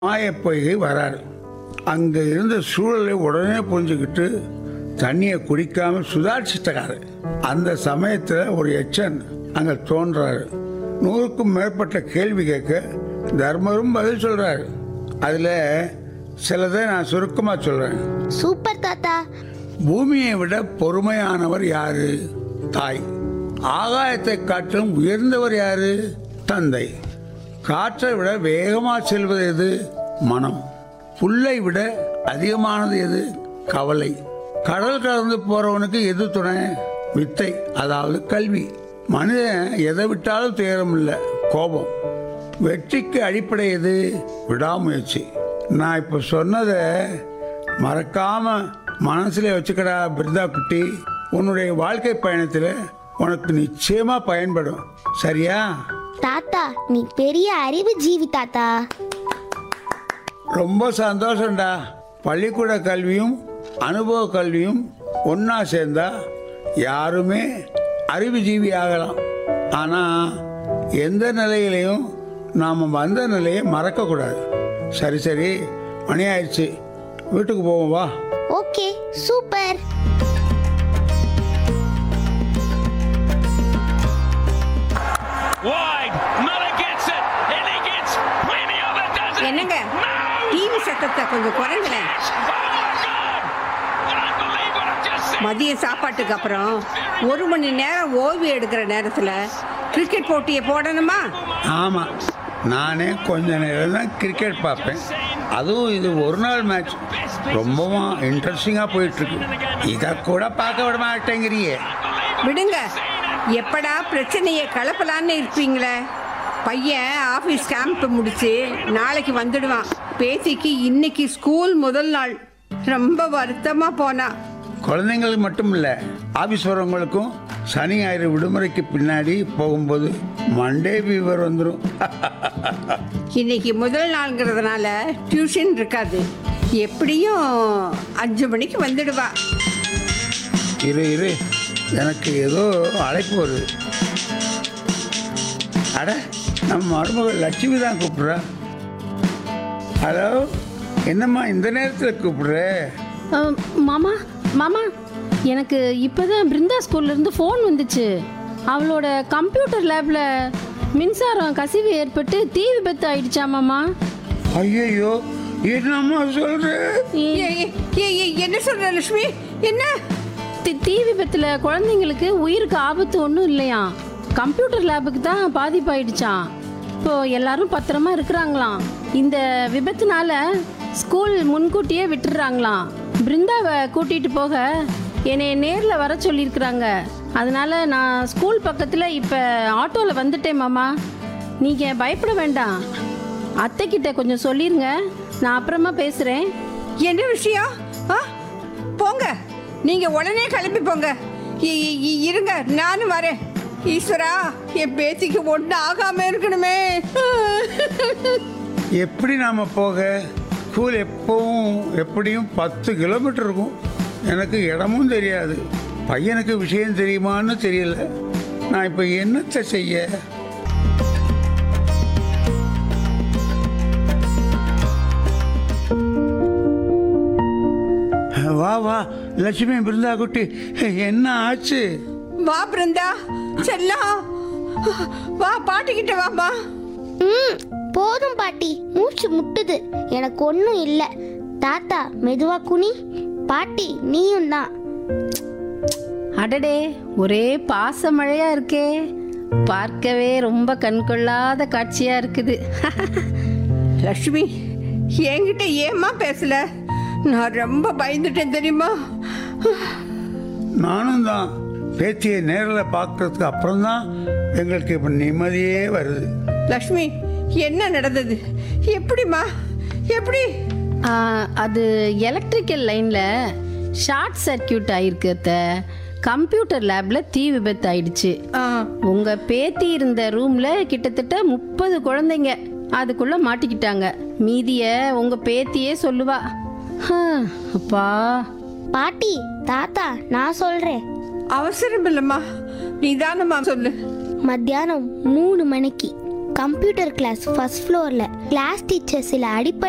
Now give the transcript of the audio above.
மாயப்பொய்கை வராரு அங்கே இருந்த சூழலை உடனே புரிஞ்சுக்கிட்டு தண்ணியை குடிக்காம சுதாரிச்சிட்டாரு அந்த சமயத்தில் ஒரு எச்சன் அங்கே தோன்றாரு நூறுக்கும் மேற்பட்ட கேள்வி கேட்க தர்மரும் பதில் சொல்றாரு அதில் சிலதை நான் சுருக்கமாக சொல்கிறேன் சூப்பர் தாத்தா பூமியை விட பொறுமையானவர் யாரு தாய் ஆகாயத்தை காட்டிலும் உயர்ந்தவர் யாரு தந்தை காற்றை விட வேகமா செல்வது எது மனம் புல்லை விட அதிகமானது எது கவலை கடல் கடந்து போறவனுக்கு எது துணை வித்தை அதாவது கல்வி மனிதன் எதை விட்டாலும் துயரம் இல்லை கோபம் வெற்றிக்கு அடிப்படை எது விடாமுயற்சி நான் இப்போ சொன்னதை மறக்காம மனசுல வச்சுக்கடா பிருந்தா குட்டி உன்னுடைய வாழ்க்கை பயணத்தில் உனக்கு நிச்சயமா பயன்படும் சரியா தாத்தா நீ பெரிய அறிவு ஜீவி தாத்தா ரொம்ப சந்தோஷம்டா பள்ளிக்கூட கல்வியும் அனுபவ கல்வியும் ஒன்றா சேர்ந்தா யாருமே அறிவுஜீவி ஆகலாம் ஆனால் எந்த நிலையிலையும் நாம் வந்த நிலையை மறக்கக்கூடாது சரி சரி மணி ஆயிடுச்சு வீட்டுக்கு போவோம் வா okay super Wide. Muller gets it. And he gets plenty of it, does it? என்னங்க டிவி சத்தத்தை கொஞ்சம் குறைங்களேன் Oh my God! I don't believe what I've just seen. மதிய சாப்பாட்டுக்கு அப்புறம் ஒரு மணி நேரம் ஓய்வு எடுக்கிற நேரத்துல கிரிக்கெட் போட்டியை போடணுமா ஆமாம் நானே கொஞ்ச நேரம் தான் கிரிக்கெட் பார்ப்பேன் அதுவும் இது ஒரு நாள் மேட்ச் ரொம்பவும் இன்ட்ரெஸ்டிங்காக போயிட்டுருக்கு இதை கூட பார்க்க விட மாட்டேங்கிறியே விடுங்க எப்படா பிரச்சனையை கலப்பலான்னு இருப்பீங்களே பையன் ஆஃபீஸ் கேம்ப் முடிச்சு நாளைக்கு வந்துடுவான் பேத்திக்கு இன்னைக்கு ஸ்கூல் முதல் நாள் ரொம்ப வருத்தமா போனா குழந்தைங்களுக்கு மட்டும் இல்லை ஆஃபீஸ் வரவங்களுக்கும் சனி ஞாயிறு விடுமுறைக்கு பின்னாடி போகும்போது மண்டே ஃபீவர் வந்துடும் இன்னைக்கு முதல் நாள்ங்கிறதுனால டியூஷன் இருக்காது எப்படியும் அஞ்சு மணிக்கு வந்துடுவா இரு இரு எனக்கு ஏதோ அழைப்பு வருது அட நம்ம மருமகள் லட்சுமி தான் கூப்பிட்றா ஹலோ என்னம்மா இந்த நேரத்தில் கூப்பிடுற அஹ், மாமா மாமா எனக்கு இப்போதான் பிருந்தா ஸ்கூல்லேருந்து ஃபோன் வந்துச்சு அவளோட கம்ப்யூட்டர் லேபில் மின்சாரம் கசிவு ஏற்பட்டு தீ விபத்து ஆயிடுச்சா மாமா ஐயோ என்னம்மா சொல்ற ஏ- ஏ- ஏ- ஏ- என்ன சொல்ற லட்சுமி என்ன தி- தீ விபத்தில் குழந்தைங்களுக்கு உயிருக்கு ஆபத்து ஒன்றும் இல்லையா கம்ப்யூட்டர் லேபுக்கு தான் பாதிப்பாயிடுச்சாம் இப்போ எல்லாரும் பத்திரமா இருக்கிறாங்களாம் இந்த விபத்துனால ஸ்கூல் முன்கூட்டியே விட்டுறாங்களாம் பிருந்தாவை கூட்டிட்டு போக என்னை நேரில் வர சொல்லியிருக்கிறாங்க அதனால நான் ஸ்கூல் பக்கத்தில் இப்போ ஆட்டோவில் வந்துட்டேன் மாமா நீங்கள் பயப்பட வேண்டாம் அத்தைக்கிட்ட கொஞ்சம் சொல்லிருங்க நான் அப்புறமா பேசுகிறேன் என்ன விஷயம் ஆ? போங்க நீங்க உடனே கிளம்பி போங்க இ- இ- இ- இருங்க நானும் வரேன் ஈஸ்வரா என் பேத்திக்கு ஒண்ணு ஆகாம இருக்கணுமே எப்படி நாம போக ஸ்கூல் எப்பவும் எப்படியும் பத்து கிலோமீட்டர் இருக்கும் எனக்கு இடமும் தெரியாது பையனுக்கு விஷயம் தெரியுமான்னு தெரியல நான் இப்போ என்னத்தை செய்ய வா வா லட்சுமி பிருந்தா குட்டி என்ன ஆச்சு வா பிருந்தா செல்லம் வா பாட்டிக்கிட்ட வாமா ம் போதும் பாட்டி மூச்சு முட்டுது எனக்கு ஒன்றும் இல்லை தாத்தா மெதுவா குனி பாட்டி நீயும் தான் அடடே ஒரே பாச மழையா இருக்கே பார்க்கவே ரொம்ப கண்கொள்ளாத காட்சியா இருக்குது லட்சுமி என்கிட்ட ஏம்மா பேசல நான் ரொம்ப பயந்துட்டேன் தெரியுமா நானும் தான் பேத்தியை நேரில் பார்க்கறதுக்கு அப்புறம் தான் எங்களுக்கு இப்போ நிம்மதியே வருது லக்ஷ்மி என்ன நடந்தது எப்படிம்மா எப்படி ஆ, அது எலக்ட்ரிக்கல் லைன்ல ஷார்ட் சர்க்கியூட் ஆயிருக்கு அத்தை கம்ப்யூட்டர் லேப்ல தீ விபத்து ஆயிடுச்சு ஆ, உங்க பேத்தி இருந்த ரூம்ல கிட்டத்தட்ட முப்பது குழந்தைங்க அதுக்குள்ள மாட்டிக்கிட்டாங்க மீதிய உங்க பேத்தியே சொல்லுவா ஹம், அப்பா பாட்டி தாத்தா நான் சொல்றேன் அவசரம் இல்லைம்மா நிதானமா சொல்லு மத்தியானம் மூணு மணிக்கு கம்ப்யூட்டர் கிளாஸ் ஃபர்ஸ்ட் ஃப்ளோரில் கிளாஸ் டீச்சர் சில அடிப்படை